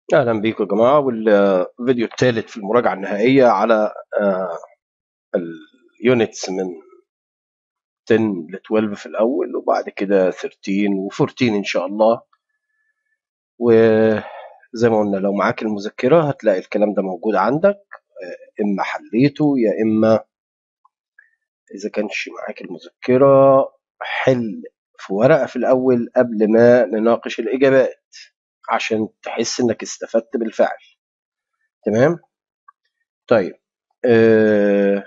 أهلا بيكم يا جماعة والفيديو الثالث في المراجعة النهائية على اليونتس من 10 ل 12 في الأول وبعد كده 13 و 14 إن شاء الله وزي ما قلنا لو معاك المذكرة هتلاقي الكلام ده موجود عندك آه، إما حليته يا إما إذا كانش معاك المذكرة حل في ورقة في الأول قبل ما نناقش الإجابات عشان تحس إنك استفدت بالفعل تمام طيب آه،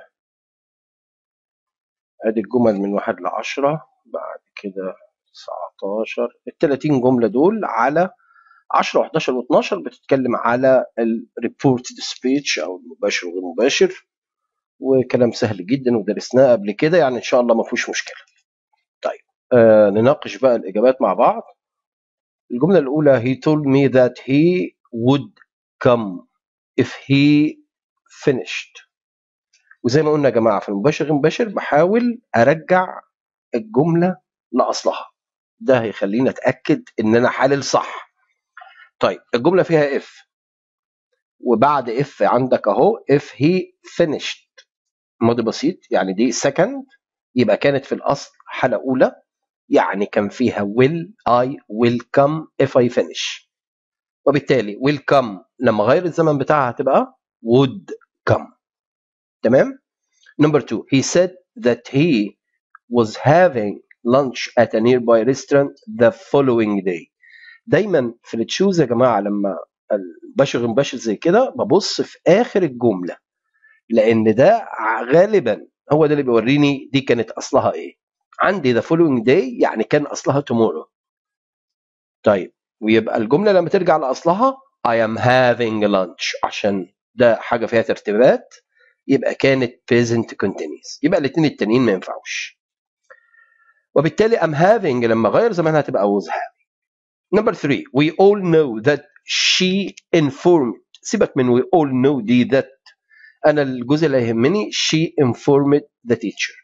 ادي الجمل من واحد لعشرة بعد كده 19 ال 30 جملة دول على 10 و11 و12 بتتكلم على الريبورتد سبيتش او المباشر وغير مباشر وكلام سهل جدا ودرسناه قبل كده يعني ان شاء الله ما فيهوش مشكلة طيب آه نناقش بقى الاجابات مع بعض الجملة الاولى he told me that he would come if he finished وزي ما قلنا يا جماعه في المباشر غير مباشر بحاول ارجع الجمله لاصلها ده هيخليني اتاكد ان انا حلل صح طيب الجمله فيها اف وبعد اف عندك اهو اف هي finished ماضي بسيط يعني دي second يبقى كانت في الاصل حاله اولى يعني كان فيها will I will come if I finish وبالتالي will come لما غير الزمن بتاعها هتبقى would come تمام number two he said that he was having lunch at a nearby restaurant the following day دايما في التشوز يا جماعه لما البشر مباشر زي كده ببص في اخر الجمله لان ده غالبا هو ده اللي بيوريني دي كانت اصلها ايه عندي the following day يعني كان اصلها tomorrow طيب ويبقى الجمله لما ترجع لاصلها I am having lunch عشان ده حاجه فيها ترتيبات يبقى كانت present continuous يبقى الاثنين التانيين ما ينفعوش وبالتالي I'm having لما غير زمانها تبقى was having number three we all know that she informed سيبك من we all know دي that انا الجزء اللي يهمني she informed the teacher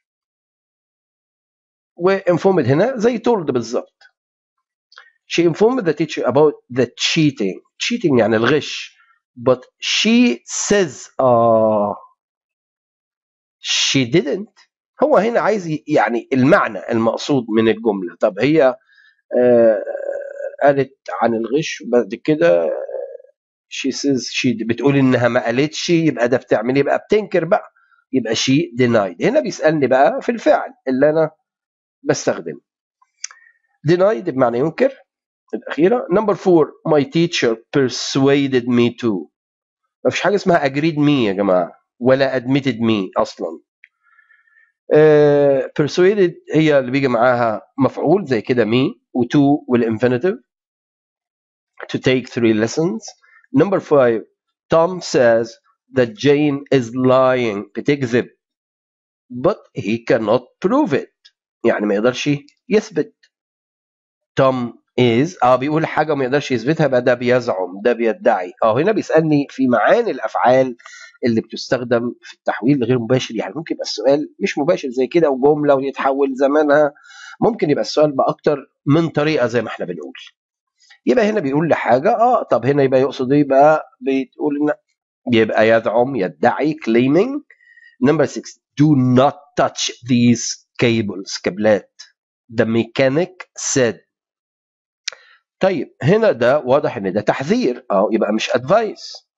و informed هنا زي told بالظبط she informed the teacher about the cheating cheating يعني الغش but she says آه she didn't هو هنا عايز يعني المعنى المقصود من الجملة طب هي آه قالت عن الغش بعد كده she says she بتقول انها ما قالتش يبقى ده بتعمل يبقى بتنكر بقى يبقى she denied هنا بيسألني بقى في الفعل اللي انا بستخدمه denied بمعنى ينكر الأخيرة number four my teacher persuaded me to ما فيش حاجة اسمها agreed me يا جماعة ولا admitted me أصلا uh, persuaded هي اللي بيجي معاها مفعول زي كده me و to والinfinitive to take three lessons number five Tom says that Jane is lying بتكذب but he cannot prove it يعني ما يقدرش يثبت Tom is اه بيقول حاجه ما يقدرش يثبتها يبقى ده بيزعم ده بيدعي اه هنا بيسالني في معاني الافعال اللي بتستخدم في التحويل الغير مباشر يعني ممكن يبقى السؤال مش مباشر زي كده وجمله ويتحول زمانها ممكن يبقى السؤال باكتر من طريقه زي ما احنا بنقول يبقى هنا بيقول لي حاجه اه طب هنا يبقى يقصد ايه يبقى بتقول ان يبقى يزعم يدعي claiming number 6 do not touch these cables كابلات the mechanic said طيب هنا ده واضح ان ده تحذير اه يبقى مش ادفايس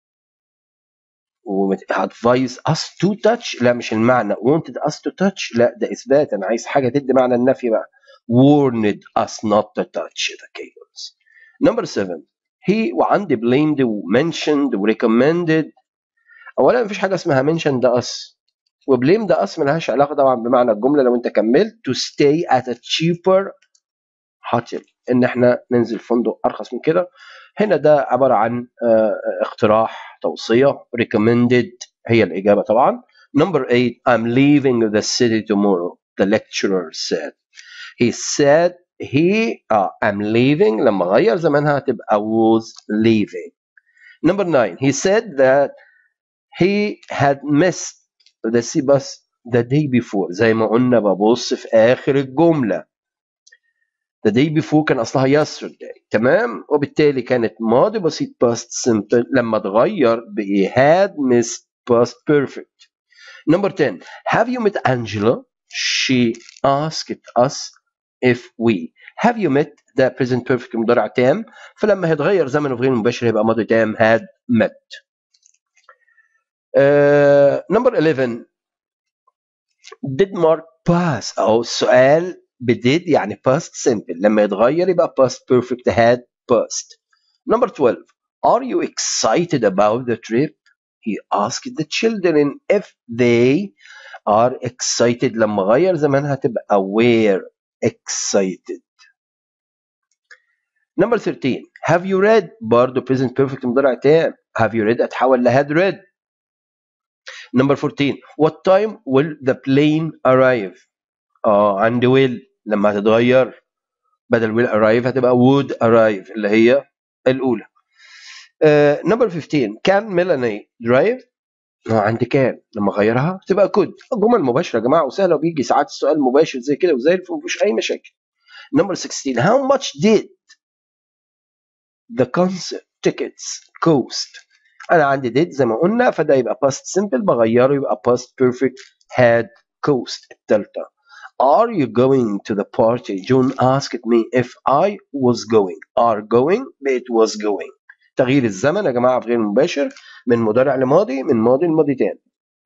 ادفايس us to touch لا مش المعنى wanted us to touch لا ده اثبات انا عايز حاجه تدي معنى النفي بقى warned us not to touch the cables number 7 he وعندي blamed وmentioned وrecommended اولا مفيش حاجه اسمها mentioned us وبليم ده us ملهاش علاقه طبعا بمعنى الجمله لو انت كملت to stay at a cheaper hotel ان احنا ننزل فندق ارخص من كده هنا ده عباره عن اقتراح توصيه recommended هي الاجابه طبعا number 8 I'm leaving the city tomorrow the lecturer said he said he uh, I'm leaving لما غير زمانها تبقى was leaving number 9 he said that he had missed the sea bus the day before زي ما قلنا ببص في اخر الجمله the day before كان اصلها yesterday تمام وبالتالي كانت ماضي بسيط past simple لما اتغير بقي had missed past perfect number 10 have you met Angela she asked us if we have you met ده present perfect مضارع تام فلما هيتغير زمنه في غير مباشر هيبقى ماضي تام had met uh, number 11 did Mark pass اهو السؤال بديد يعني past simple لما يتغير يبقى past perfect had passed number 12 are you excited about the trip he asked the children if they are excited لما غير زمانها تبقى were excited number 13 have you read برضه present perfect مضارع تام have you read اتحول ل had read number 14 what time will the plane arrive اه عند will لما هتتغير بدل will arrive هتبقى would arrive اللي هي الاولى uh, number 15 can Melanie drive اه عند كان لما غيرها تبقى كود جمل مباشره يا جماعه وسهله وبيجي ساعات السؤال مباشر زي كده وزي الفل مفيش اي مشاكل number 16 how much did the concert tickets cost انا عندي did زي ما قلنا فده يبقى past simple بغيره يبقى past perfect had cost الثالثه Are you going to the party? John asked me if I was going. Are going it was going. تغيير الزمن يا جماعه في غير مباشر من مضارع لماضي من ماضي لماضي تاني.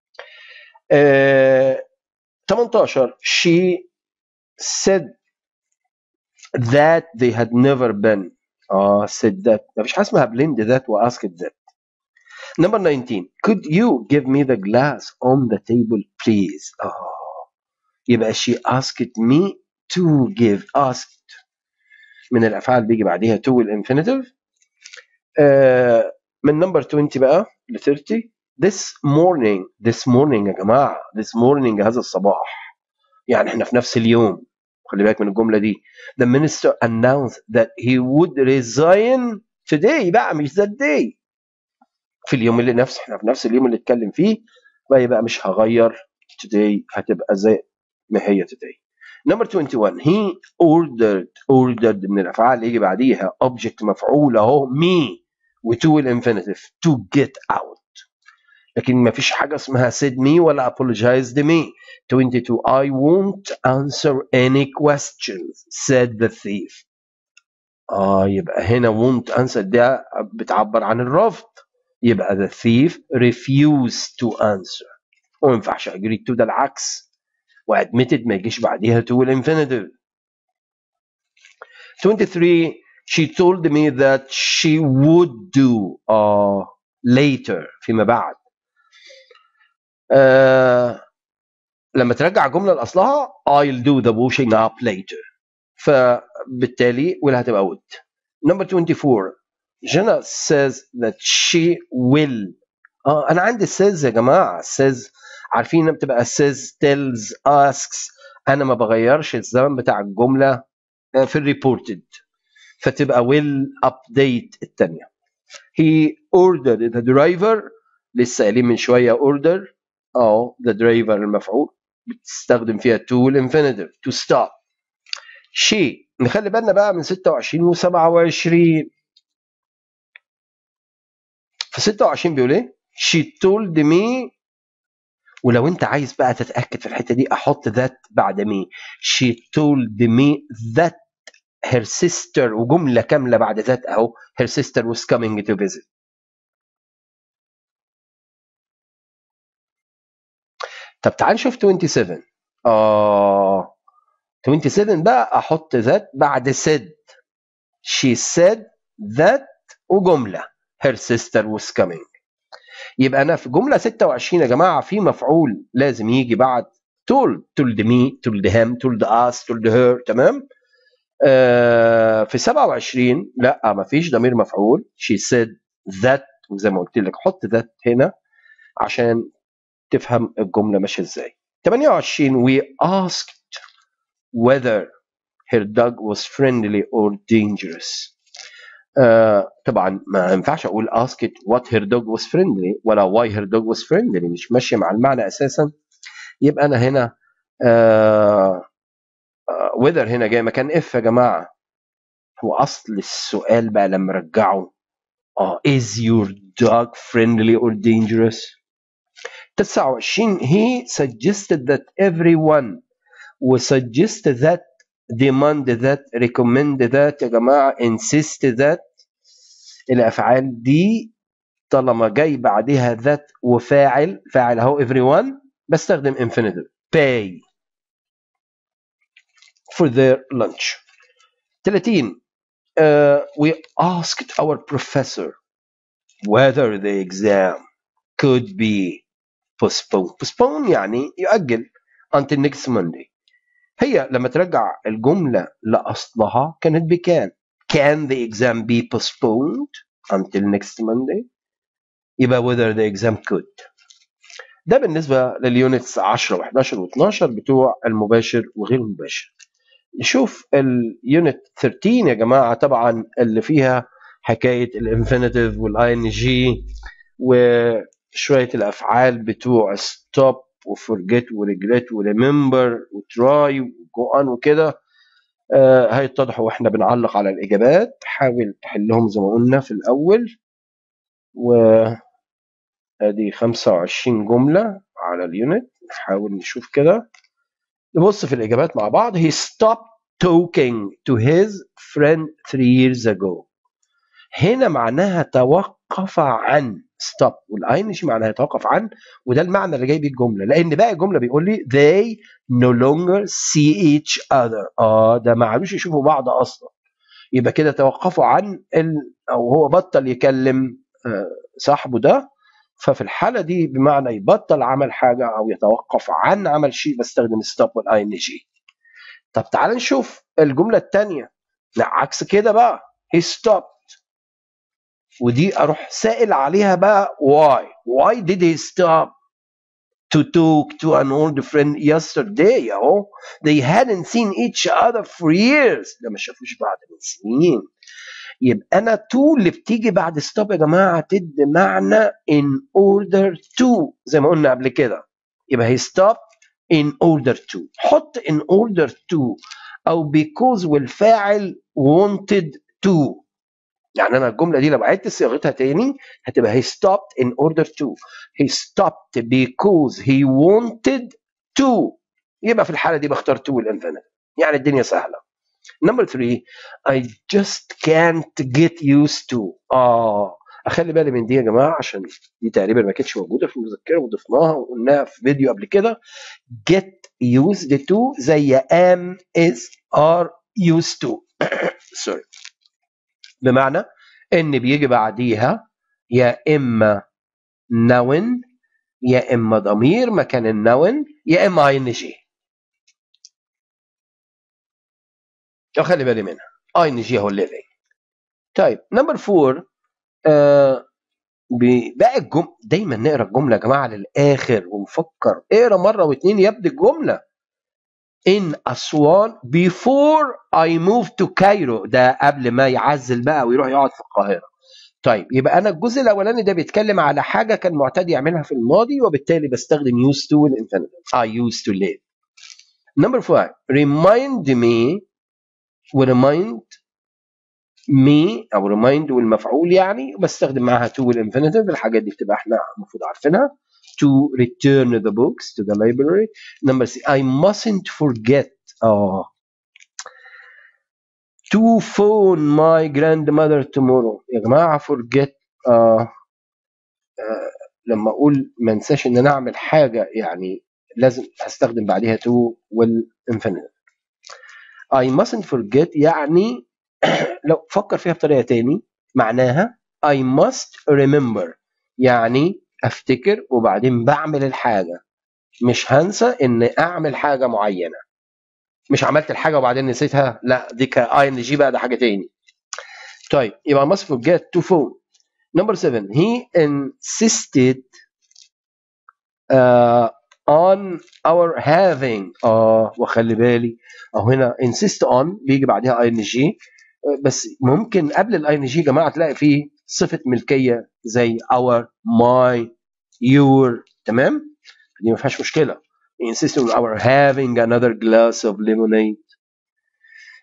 آه 18 she said that they had never been اه said that مفيش حاجه اسمها blend that و asked that number 19 could you give me the glass on the table please اه يبقى she asked me to give asked من الافعال بيجي بعديها to الانفينيتيف آه من نمبر 20 بقى ل 30 this morning this morning يا جماعه this morning هذا الصباح يعني احنا في نفس اليوم خلي بالك من الجمله دي the minister announced that he would resign today بقى مش that day في اليوم اللي نفس احنا في نفس اليوم اللي اتكلم فيه بقى يبقى مش هغير today هتبقى زي ما هي today number 21 he ordered ordered من الافعال اللي يجي بعديها object مفعول اهو me وتو الانفينيتيف to get out لكن ما فيش حاجه اسمها said me ولا apologized me 22 I won't answer any questions said the thief اه يبقى هنا won't answer ده بتعبر عن الرفض يبقى the thief refused to answer وما ينفعش agree to ده العكس وادمتد ما يجيش بعديها to الانفينيتيف 23 she told me that she would do uh, later فيما بعد uh, لما ترجع جملة لأصلها I'll do the washing up later فبالتالي will هتبقى would number 24 Jenna says that she will اه انا عندي says يا جماعه says عارفين انها بتبقى says tells asks انا ما بغيرش الزمن بتاع الجمله في الريبورتد فتبقى will update الثانيه he ordered the driver لسه قايلين من شويه order اه the driver المفعول بتستخدم فيها to الانفينيتيف to stop she نخلي بالنا بقى من 26 و 27 في 26 بيقول ايه she told me ولو انت عايز بقى تتاكد في الحته دي احط that بعد me she told me that her sister وجمله كامله بعد ذات اهو her sister was coming to visit طب تعال نشوف 27 اه 27 بقى احط ذات بعد said she said that وجمله her sister was coming يبقى انا في جمله 26 يا جماعه في مفعول لازم يجي بعد told told me told him told us told her تمام آه في 27 لا ما فيش ضمير مفعول she said that وزي ما قلت لك حط that هنا عشان تفهم الجمله ماشيه ازاي 28 we asked whether her dog was friendly or dangerous آه طبعا ما ينفعش اقول ask it what her dog was friendly ولا why her dog was friendly مش ماشيه مع المعنى اساسا يبقى انا هنا آه whether هنا جاي مكان اف يا جماعه هو اصل السؤال بقى لما رجعه اه is your dog friendly or dangerous 29 he suggested that everyone و suggest that demand that recommend that يا جماعه insist that الافعال دي طالما جاي بعدها that وفاعل فاعل اهو everyone بستخدم infinitive pay for their lunch 30 uh, we asked our professor whether the exam could be postponed postpone يعني يؤجل until next Monday هي لما ترجع الجملة لأصلها كانت بكان can the exam be postponed until next Monday يبقى whether the exam could ده بالنسبة لليونتس 10 و11 و12 بتوع المباشر وغير المباشر نشوف اليونت 13 يا جماعة طبعا اللي فيها حكاية الانفينيتيف والاي ان جي وشوية الأفعال بتوع ستوب وفورجيت وريجريت وريمبر وتراي وجو ان وكده آه هيتضحوا واحنا بنعلق على الإجابات حاول تحلهم زي ما قلنا في الأول و ادي 25 جملة على اليونت نحاول نشوف كده نبص في الإجابات مع بعض he stopped talking to his friend three years ago هنا معناها توقف عن stop والاينش معناها يتوقف عن وده المعنى اللي جاي بيه الجمله لان باقي الجمله بيقول لي they no longer see each other اه ده ما عادوش يشوفوا بعض اصلا يبقى كده توقفوا عن ال... او هو بطل يكلم آه صاحبه ده ففي الحاله دي بمعنى يبطل عمل حاجه او يتوقف عن عمل شيء بستخدم ستوب والاي ان جي طب تعال نشوف الجمله الثانيه عكس كده بقى he stopped ودي اروح سائل عليها بقى why why did he stop to talk to an old friend yesterday اهو they hadn't seen each other for years ده ما شافوش بعض من سنين يبقى انا to اللي بتيجي بعد stop يا جماعه تدي معنى in order to زي ما قلنا قبل كده يبقى he stopped in order to حط in order to او because والفاعل wanted to يعني انا الجمله دي لو عدت صياغتها تاني هتبقى he stopped in order to he stopped because he wanted to يبقى في الحاله دي بختار to والانفينيت يعني الدنيا سهله نمبر 3 I just can't get used to اه اخلي بالي من دي يا جماعه عشان دي تقريبا ما كانتش موجوده في المذكره وضفناها وقلناها في فيديو قبل كده get used to زي am is are used to سوري بمعنى ان بيجي بعديها يا اما نون يا اما ضمير مكان النون يا اما اي ان جي خلي بالي منها اي ان جي هو الليفنج طيب نمبر فور آه باقي الجم دايما نقرا الجمله يا جماعه للاخر ونفكر اقرا مره واثنين يبدو الجمله in أسوان before I move to Cairo ده قبل ما يعزل بقى ويروح يقعد في القاهرة طيب يبقى أنا الجزء الأولاني ده بيتكلم على حاجة كان معتاد يعملها في الماضي وبالتالي بستخدم used to والinfinitive I used to live number five remind me ورemind me أو remind والمفعول يعني بستخدم معاها to والinfinitive الحاجات دي بتبقى احنا المفروض عارفينها to return the books to the library. Number six, I mustn't forget uh, to phone my grandmother tomorrow. يا جماعة forget uh, uh, لما أقول ما انساش إن أنا أعمل حاجة يعني لازم هستخدم بعدها to والinfinite. I mustn't forget يعني لو فكر فيها بطريقة تاني معناها I must remember يعني افتكر وبعدين بعمل الحاجه مش هنسى ان اعمل حاجه معينه مش عملت الحاجه وبعدين نسيتها لا دي كاي ان جي بقى ده حاجه تاني طيب يبقى must forget to phone number seven he insisted uh, on our having اه وخلي بالي اهو هنا insist on بيجي بعدها اي ان جي بس ممكن قبل الاي ان جي يا جماعه تلاقي فيه صفه ملكيه زي our my your تمام دي ما فيهاش مشكله insist on our having another glass of lemonade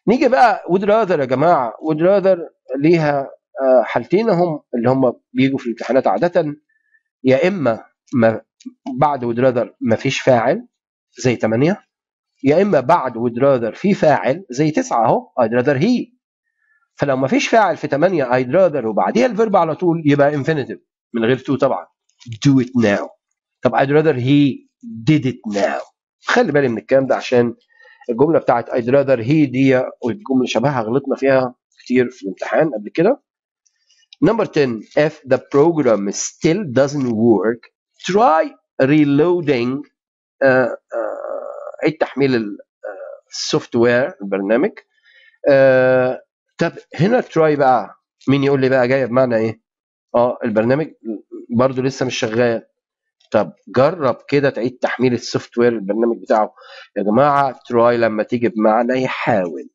نيجي بقى would rather يا جماعه would rather ليها آه، حالتين هم اللي هم بيجوا في الامتحانات عاده يا اما ما بعد would rather ما فيش فاعل زي 8 يا اما بعد would rather في فاعل زي 9 اهو I'd rather he فلو ما فيش فاعل في 8 I'd rather وبعديها الفيرب على طول يبقى infinitive من غير to طبعا do it now طب I'd rather he did it now خلي بالي من الكلام ده عشان الجمله بتاعت I'd rather he دي والجمله شبهها غلطنا فيها كتير في الامتحان قبل كده Number 10 if the program still doesn't work try reloading uh, uh, عيد تحميل السوفت وير البرنامج uh, طب هنا تراي بقى مين يقول لي بقى جايه بمعنى ايه؟ اه البرنامج برضو لسه مش شغال طب جرب كده تعيد تحميل السوفت وير البرنامج بتاعه يا جماعه تراي لما تيجي بمعنى يحاول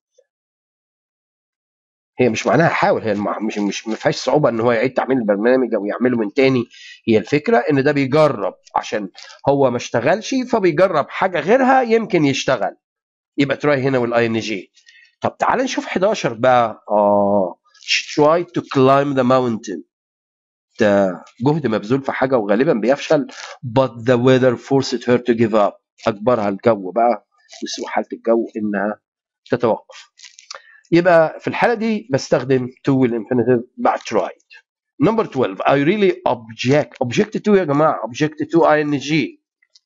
هي مش معناها حاول هي الم- مش مش ما فيهاش صعوبه ان هو يعيد تحميل البرنامج او يعمله من تاني هي الفكره ان ده بيجرب عشان هو ما اشتغلش فبيجرب حاجه غيرها يمكن يشتغل يبقى تراي هنا والاي ان جي طب تعال نشوف 11 بقى اه try to climb the mountain ده جهد مبذول في حاجه وغالبا بيفشل but the weather forced her to give up اجبرها الجو بقى وسوء حاله الجو انها تتوقف يبقى في الحاله دي بستخدم to والانفينيتيف بعد tried number 12 I really object object to يا جماعه object to ing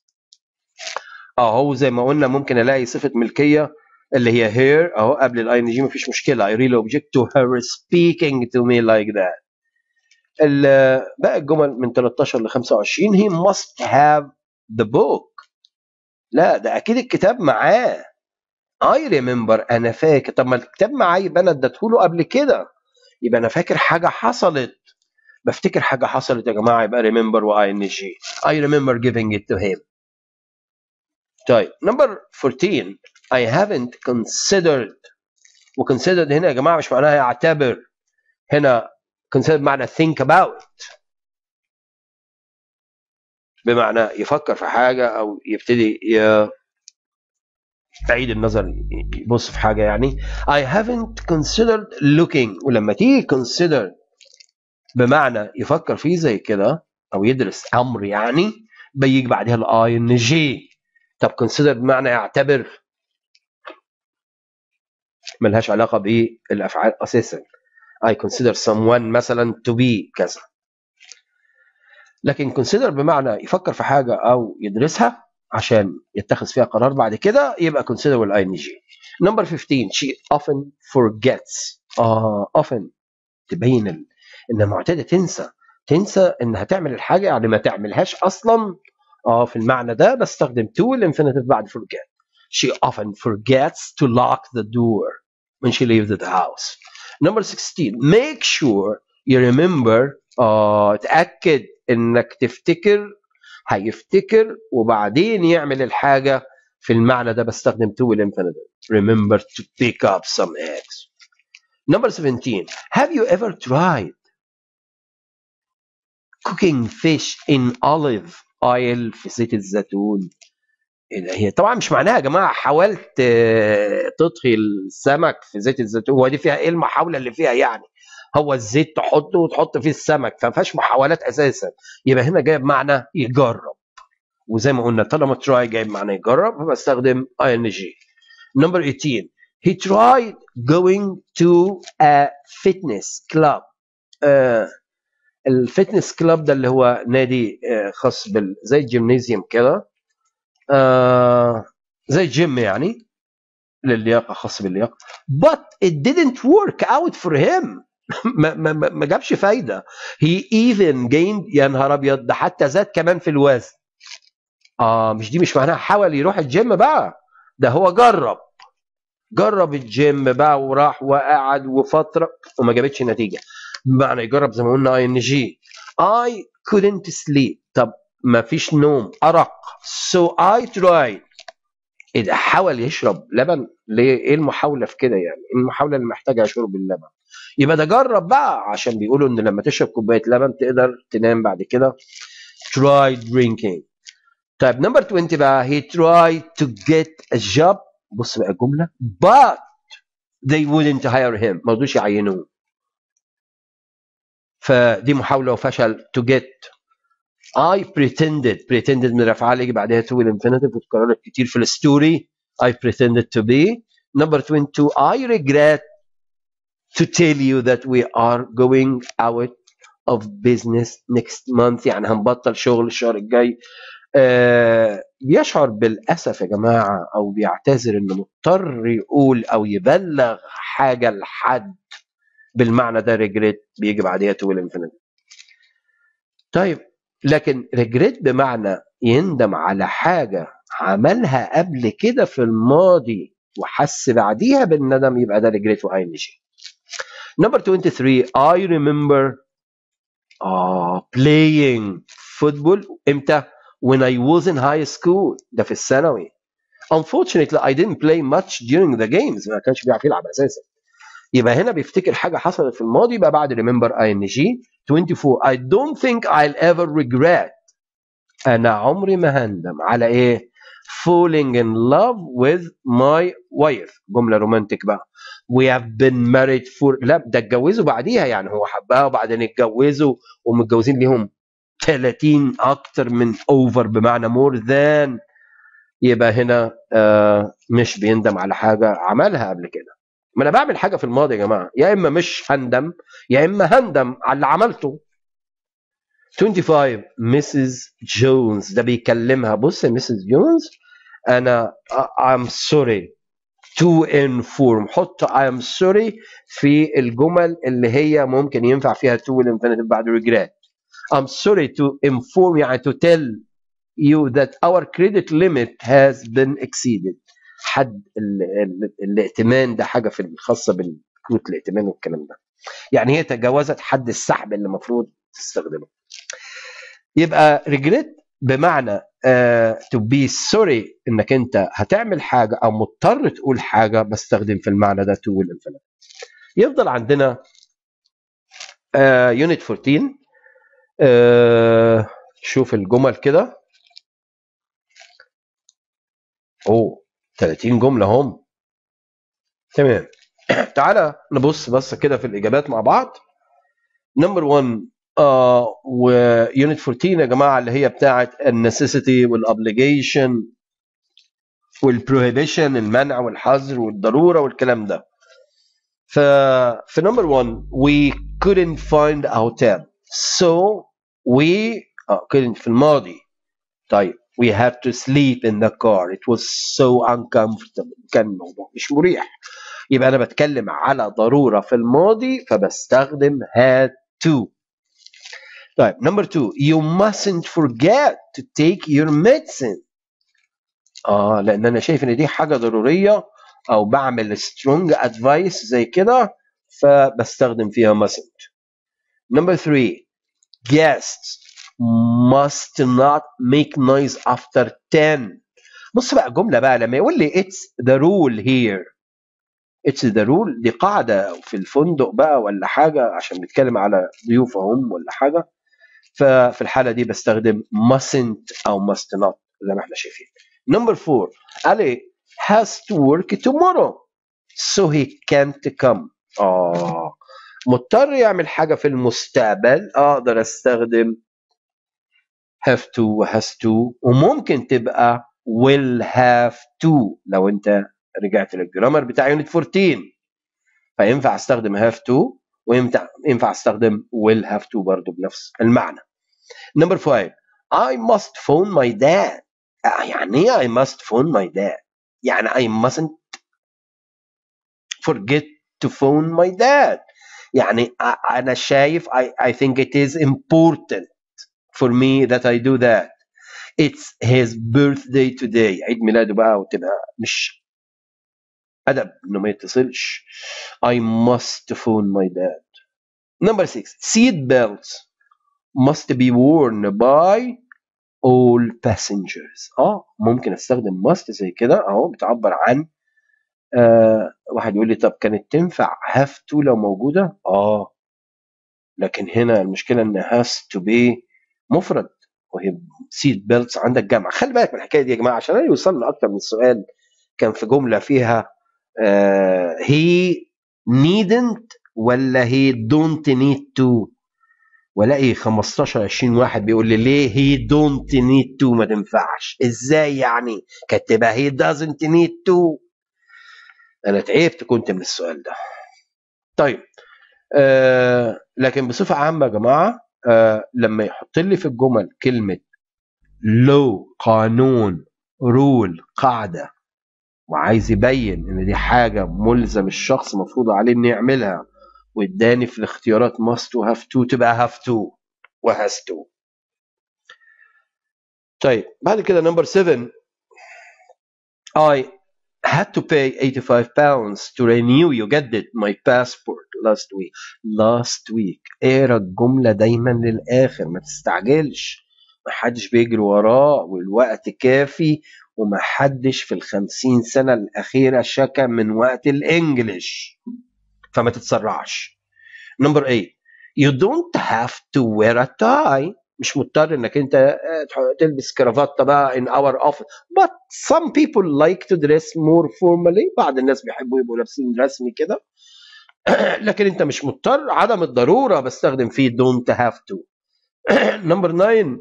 اهو زي ما قلنا ممكن الاقي صفه ملكيه اللي هي here اهو قبل الاي ان جي مفيش مشكله I really object to her speaking to me like that ال- باقي الجمل من 13 ل 25 he must have the book لا ده اكيد الكتاب معاه I remember انا فاكر طب ما الكتاب معاه يبقى انا اديته له قبل كده يبقى انا فاكر حاجه حصلت بفتكر حاجه حصلت يا جماعه يبقى remember و ing I remember giving it to him طيب number 14 I haven't considered وconsidered هنا يا جماعه مش معناها يعتبر هنا consider بمعنى think about بمعنى يفكر في حاجه او يبتدي ي- يعيد النظر يبص في حاجه يعني I haven't considered looking ولما تيجي consider بمعنى يفكر فيه زي كده او يدرس امر يعني بيجي بعدها الاي ان جي طب consider بمعنى يعتبر ملهاش علاقه بالافعال اساسا I consider someone مثلا to be كذا لكن consider بمعنى يفكر في حاجه او يدرسها عشان يتخذ فيها قرار بعد كده يبقى consider والاي ان جي نمبر 15 she often forgets اه often تبين ال- انها معتاده تنسى تنسى انها تعمل الحاجه يعني ما تعملهاش اصلا اه في المعنى ده بستخدم to الانفينيتيف بعد forget she often forgets to lock the door when she leaves the house number 16 make sure you remember اه تاكد انك تفتكر هيفتكر وبعدين يعمل الحاجه في المعنى ده بستخدم to الانفينيتيف remember to pick up some eggs number 17 have you ever tried cooking fish in olive oil في زيت الزيتون إيه ده؟ هي طبعا مش معناها يا جماعه حاولت آه، تطهي السمك في زيت الزيتون هو دي فيها ايه المحاوله اللي فيها يعني هو الزيت تحطه وتحط فيه السمك فما فيهاش محاولات اساسا يبقى هنا جايب معنى يجرب وزي ما قلنا طالما تراي جايب معنى يجرب فبستخدم اي ان جي نمبر 18 he tried going to a fitness club آه الفتنس كلاب ده اللي هو نادي آه، خاص بال زي الجيمنيزيوم كده آه زي الجيم يعني للياقه خاص باللياقه but it didn't work out for him ما, ما, ما ما جابش فايده he even gained يا نهار ابيض ده حتى زاد كمان في الوزن اه مش دي مش معناها حاول يروح الجيم بقى ده هو جرب جرب الجيم بقى وراح وقعد وفتره وما جابتش نتيجه بمعنى يجرب زي ما قلنا اي ان جي I couldn't sleep طب ما فيش نوم ارق so I tried اذا حاول يشرب لبن ليه ايه المحاوله في كده يعني إيه المحاوله اللي محتاجها شرب اللبن يبقى ده جرب بقى عشان بيقولوا ان لما تشرب كوبايه لبن تقدر تنام بعد كده try drinking طيب نمبر 20 بقى he tried to get a job بص بقى الجمله but they wouldn't hire him ما رضوش يعينوه فدي محاوله وفشل to get I pretended pretended من الافعال يجي بعدها to الانفينيتيف وتكررت كتير في الستوري I pretended to be number 22 I regret to tell you that we are going out of business next month يعني هنبطل شغل الشهر الجاي آه بيشعر بالاسف يا جماعه او بيعتذر انه مضطر يقول او يبلغ حاجه لحد بالمعنى ده ريجريت بيجي بعديها تو الانفينيتي طيب لكن ريجريت بمعنى يندم على حاجه عملها قبل كده في الماضي وحس بعديها بالندم يبقى ده ريجريت واي ان جي نمبر 23 I remember uh, playing football امتى when I was in high school ده في الثانوي unfortunately I didn't play much during the games ما كانش بيعرف يلعب اساسا يبقى هنا بيفتكر حاجه حصلت في الماضي يبقى بعد remember ing 24 I don't think I'll ever regret انا عمري ما هندم على ايه falling in love with my wife جمله رومانتك بقى we have been married for لا ده اتجوزوا بعديها يعني هو حبها وبعدين اتجوزوا ومتجوزين ليهم 30 اكتر من اوفر بمعنى مور ذان يبقى هنا آه مش بيندم على حاجه عملها قبل كده ما انا بعمل حاجه في الماضي يا جماعه يا اما مش هندم يا اما هندم على اللي عملته 25 مسز جونز ده بيكلمها بص يا مسز جونز انا I'm sorry to inform حط I'm sorry في الجمل اللي هي ممكن ينفع فيها to الانفينيتيف بعد regret I'm sorry to inform يعني to tell you that our credit limit has been exceeded حد ال ال الائتمان ده حاجه في الخاصه بالكروت الائتمان والكلام ده يعني هي تجاوزت حد السحب اللي المفروض تستخدمه يبقى ريجريت بمعنى uh, to be sorry انك انت هتعمل حاجه او مضطر تقول حاجه بستخدم في المعنى ده to والانفينيت يفضل عندنا يونت uh, 14 uh, شوف الجمل كده اوه 30 جمله هم تمام تعالى نبص بس كده في الاجابات مع بعض نمبر 1 آه ويونت 14 يا جماعه اللي هي بتاعه النسيسيتي والاوبليجيشن والبروهيبيشن المنع والحظر والضروره والكلام ده ف في نمبر 1 we couldn't find a hotel so we آه couldn't في الماضي طيب we had to sleep in the car it was so uncomfortable كان الموضوع مش مريح يبقى انا بتكلم على ضروره في الماضي فبستخدم had to طيب نمبر 2 you mustn't forget to take your medicine اه لان انا شايف ان دي حاجه ضروريه او بعمل strong advice زي كده فبستخدم فيها mustn't نمبر 3 guests must not make noise after 10 بص بقى جمله بقى لما يقول لي it's the rule here it's the rule دي قاعده في الفندق بقى ولا حاجه عشان بيتكلم على ضيوفهم ولا حاجه ففي الحاله دي بستخدم mustn't او must not زي ما احنا شايفين نمبر 4 علي has to work tomorrow so he can't come اه مضطر يعمل حاجه في المستقبل اقدر استخدم have to و has to وممكن تبقى will have to لو انت رجعت للجرامر بتاع يونت 14 فينفع استخدم have to وينفع ينفع استخدم will have to برضه بنفس المعنى نمبر 5 I must phone my dad يعني ايه I must phone my dad يعني I mustn't forget to phone my dad يعني انا شايف I, I think it is important for me that I do that it's his birthday today عيد ميلاده بقى وتبقى مش ادب انه ما يتصلش I must phone my dad number 6 seat belts must be worn by all passengers اه ممكن استخدم must زي كده اهو بتعبر عن آه واحد يقول لي طب كانت تنفع have to لو موجوده اه لكن هنا المشكله ان has to be مفرد وهي سيت بيلتس عندك جمع خلي بالك من الحكايه دي يا جماعه عشان يوصل لنا اكتر من سؤال كان في جمله فيها uh, he needn't ولا he don't need to والاقي 15 20 واحد بيقول لي ليه he don't need to ما تنفعش ازاي يعني كاتبها he doesn't need to انا تعبت كنت من السؤال ده طيب آه لكن بصفه عامه يا جماعه آه لما يحط لي في الجمل كلمه لو قانون رول قاعده وعايز يبين ان دي حاجه ملزم الشخص مفروض عليه انه يعملها واداني في الاختيارات must و have to تبقى have to و has to طيب بعد كده نمبر 7 I had to pay 85 pounds to renew يجدد my passport last week last week اقرا الجملة دايما للآخر ما تستعجلش ما حدش بيجري وراه والوقت كافي وما حدش في الخمسين سنة الأخيرة شكى من وقت الإنجليش فما تتسرعش نمبر 8 you don't have to wear a tie مش مضطر انك انت تلبس كرافته بقى in our office but some people like to dress more formally بعض الناس بيحبوا يبقوا لابسين رسمي كده لكن انت مش مضطر عدم الضروره بستخدم فيه don't have to نمبر 9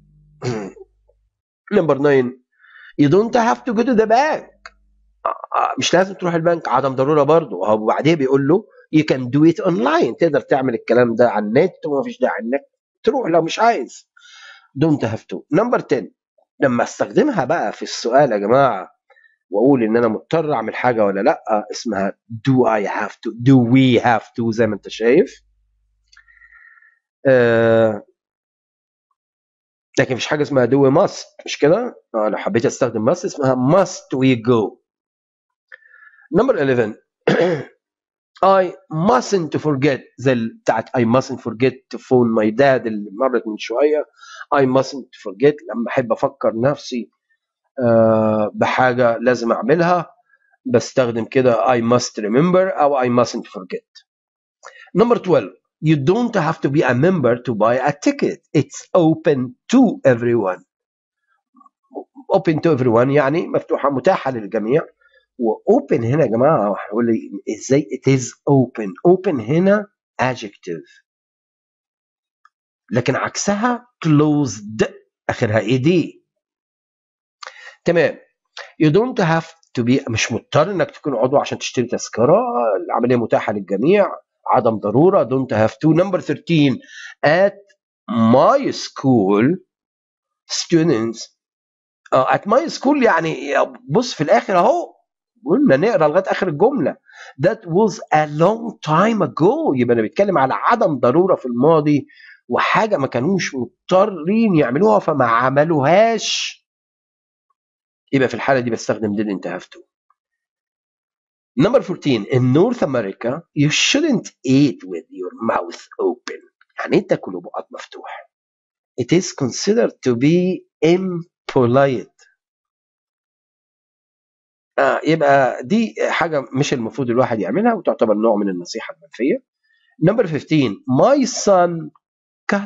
نمبر 9 you don't have to go to the bank مش لازم تروح البنك عدم ضروره برضه هو بعدين بيقول له you can do it online تقدر تعمل الكلام ده على النت وما فيش داعي انك تروح لو مش عايز don't have to نمبر 10 لما استخدمها بقى في السؤال يا جماعه واقول ان انا مضطر اعمل حاجه ولا لا اسمها do I have to do we have to زي ما انت شايف آه لكن مفيش حاجه اسمها do we must مش كده آه لو حبيت استخدم must اسمها must we go نمبر 11 I mustn't forget زي بتاعت I mustn't forget to phone my dad اللي مرت من شويه I mustn't forget لما احب افكر نفسي آه بحاجه لازم اعملها بستخدم كده I must remember او I mustn't forget. Number 12 you don't have to be a member to buy a ticket. It's open to everyone. open to everyone يعني مفتوحه متاحه للجميع واوبن هنا يا جماعه هقول لي ازاي it is open open هنا adjective لكن عكسها closed اخرها اي دي تمام you don't have to be مش مضطر انك تكون عضو عشان تشتري تذكره العمليه متاحه للجميع عدم ضروره don't have to number 13 at my school students uh, at my school يعني بص في الاخر اهو قلنا نقرا لغايه اخر الجمله that was a long time ago يبقى انا بيتكلم على عدم ضروره في الماضي وحاجه ما كانوش مضطرين يعملوها فما عملوهاش يبقى في الحاله دي بستخدم didn't have to Number 14 in North America you shouldn't eat with your mouth open يعني انت تاكل بقك مفتوح It is considered to be impolite آه يبقى دي حاجه مش المفروض الواحد يعملها وتعتبر نوع من النصيحه المنفيه Number 15 My son cut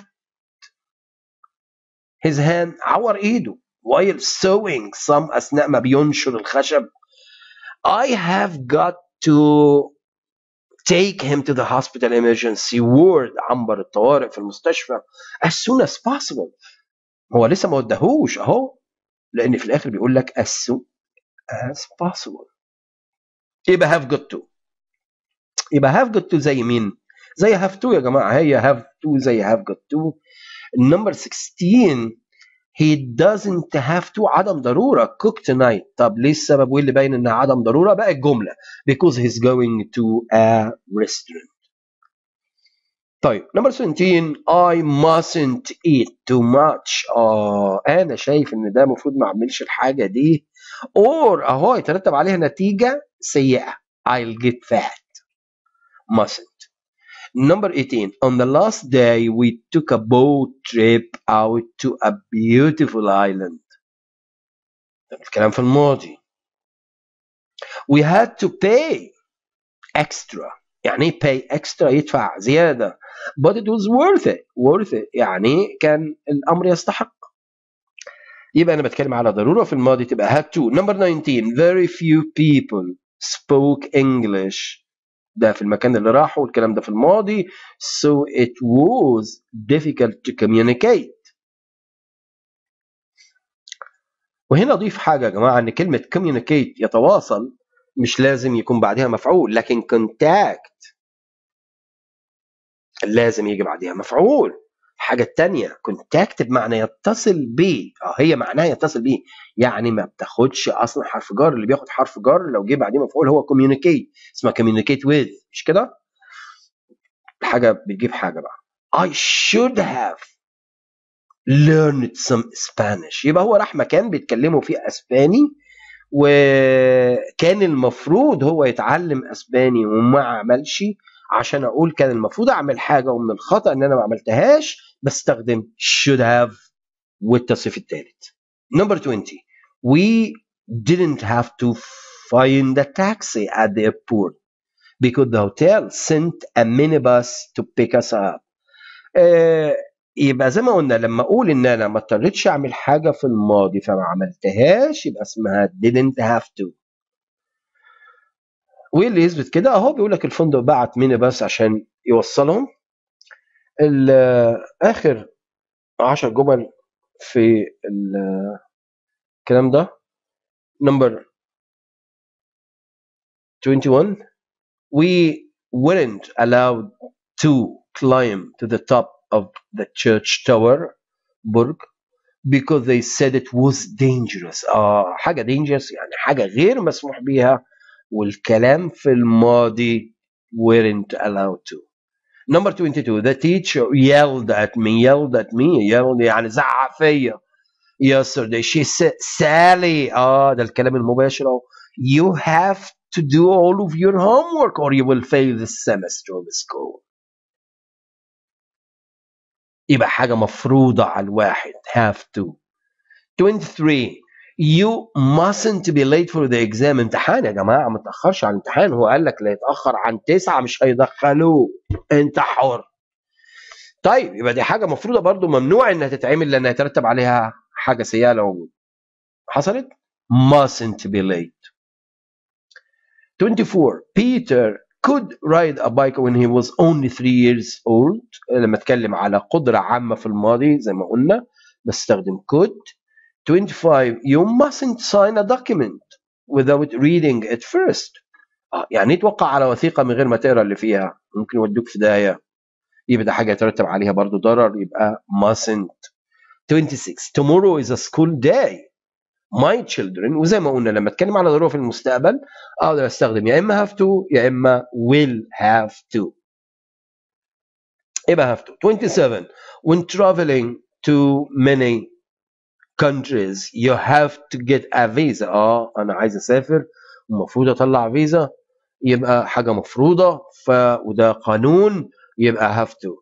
his hand عور ايده while sewing some اثناء ما بينشر الخشب I have got to take him to the hospital emergency ward عنبر الطوارئ في المستشفى as soon as possible هو لسه ما ودهوش اهو لان في الاخر بيقول لك as soon as possible يبقى have got to يبقى have got to زي مين زي have to يا جماعه هي have to زي have got to النمبر 16 he doesn't have to عدم ضروره cook tonight طب ليه السبب وايه اللي باين انها عدم ضروره بقى الجمله because he's going to a restaurant طيب نمبر 17 I mustn't eat too much اه انا شايف ان ده المفروض ما اعملش الحاجه دي or اهو يترتب عليها نتيجه سيئه I'll get fat mustn't Number 18 on the last day we took a boat trip out to a beautiful island ده الكلام في الماضي we had to pay extra يعني ايه pay extra يدفع زيادة but it was worth it worth it يعني كان الأمر يستحق يبقى أنا بتكلم على ضرورة في الماضي تبقى had to number 19 very few people spoke English ده في المكان اللي راحوا والكلام ده في الماضي so it was difficult to communicate وهنا اضيف حاجه يا جماعه ان كلمه communicate يتواصل مش لازم يكون بعدها مفعول لكن contact لازم يجي بعدها مفعول الحاجة التانية كونتاكت بمعنى يتصل ب اه هي معناها يتصل به يعني ما بتاخدش اصلا حرف جار اللي بياخد حرف جار لو جه بعديه مفعول هو communicate اسمها communicate with مش كده؟ حاجة بتجيب حاجة بقى I should have learned some Spanish يبقى هو راح مكان بيتكلموا فيه اسباني وكان المفروض هو يتعلم اسباني وما عملش عشان اقول كان المفروض اعمل حاجه ومن الخطا ان انا ما عملتهاش بستخدم should have والتصريف الثالث number 20 we didn't have to find a taxi at the airport because the hotel sent a minibus to pick us up آه يبقى زي ما قلنا لما اقول ان انا ما اضطريتش اعمل حاجه في الماضي فما عملتهاش يبقى اسمها didn't have to وايه اللي يثبت كده اهو بيقول لك الفندق بعت ميني باص عشان يوصلهم اخر 10 جمل في الكلام ده نمبر 21 we weren't allowed to climb to the top of the church tower برج because they said it was dangerous اه حاجه dangerous يعني حاجه غير مسموح بيها والكلام في الماضي weren't allowed to number 22 the teacher yelled at me yelled at me yelled يعني زعق فيا yesterday she said Sally اه ده الكلام المباشر اهو you have to do all of your homework or you will fail this semester of school يبقى حاجة مفروضة على الواحد have to 23 you mustn't be late for the exam امتحان يا جماعة ما تأخرش عن الامتحان هو قال لك لا يتأخر عن تسعة مش هيدخلوه انت حر طيب يبقى دي حاجة مفروضة برضو ممنوع انها تتعمل لان هيترتب عليها حاجة سيئة لو حصلت mustn't be late 24 Peter could ride a bike when he was only 3 years old لما اتكلم على قدرة عامة في الماضي زي ما قلنا بستخدم could 25 you mustn't sign a document without reading it first آه يعني ايه توقع على وثيقة من غير ما تقرا اللي فيها ممكن يودوك في داهية يبقى ده حاجة يترتب عليها برضو ضرر يبقى mustn't 26 tomorrow is a school day my children وزي ما قلنا لما اتكلم على ظروف المستقبل اقدر استخدم يا اما have to يا اما will have to يبقى have to 27 when traveling to many countries you have to get a visa اه انا عايز اسافر ومفروض اطلع فيزا يبقى حاجه مفروضه ف وده قانون يبقى have to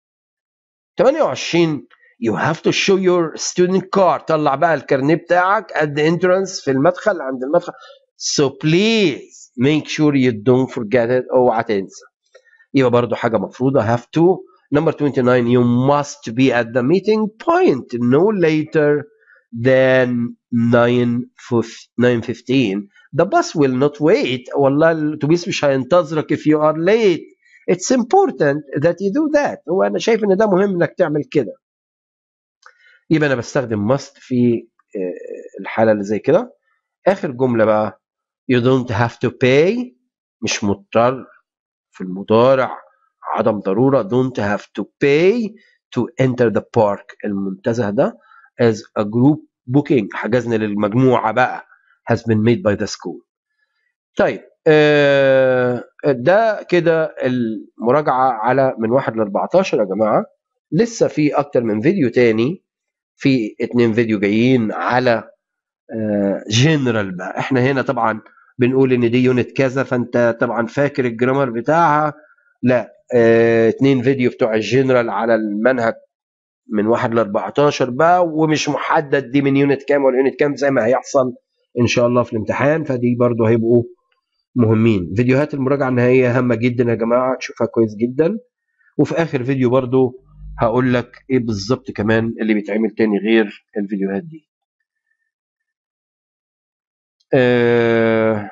28 you have to show your student card طلع بقى الكارنيه بتاعك at the entrance في المدخل عند المدخل so please make sure you don't forget it اوعى تنسى يبقى برضو حاجه مفروضه have to number 29 you must be at the meeting point no later than 9 9:15 the bus will not wait والله الاتوبيس مش هينتظرك if you are late it's important that you do that هو انا شايف ان ده مهم انك تعمل كده يبقى انا بستخدم must في الحاله اللي زي كده اخر جمله بقى you don't have to pay مش مضطر في المضارع عدم ضروره don't have to pay to enter the park المنتزه ده as a group booking حجزنا للمجموعه بقى has been made by the school طيب آه ده كده المراجعه على من 1 ل 14 يا جماعه لسه في اكتر من فيديو تاني في اتنين فيديو جايين على جنرال بقى احنا هنا طبعا بنقول ان دي يونت كذا فانت طبعا فاكر الجرامر بتاعها لا اه اتنين فيديو بتوع الجنرال على المنهج من 1 ل 14 بقى ومش محدد دي من يونت كام ولا يونت كام زي ما هيحصل ان شاء الله في الامتحان فدي برضه هيبقوا مهمين فيديوهات المراجعه النهائيه هامه جدا يا جماعه تشوفها كويس جدا وفي اخر فيديو برضه هقول لك ايه بالظبط كمان اللي بيتعمل تاني غير الفيديوهات دي أه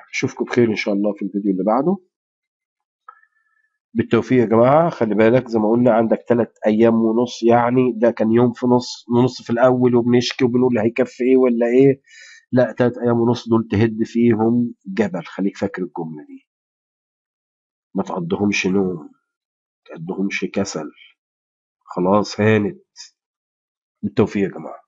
اشوفكم بخير ان شاء الله في الفيديو اللي بعده بالتوفيق يا جماعه خلي بالك زي ما قلنا عندك ثلاث ايام ونص يعني ده كان يوم في نص ونص في الاول وبنشكي وبنقول هيكفي ايه ولا ايه لا ثلاث ايام ونص دول تهد فيهم جبل خليك فاكر الجمله دي ما تقضيهمش نوم ما تقضيهمش كسل خلاص هانت بالتوفيق يا جماعه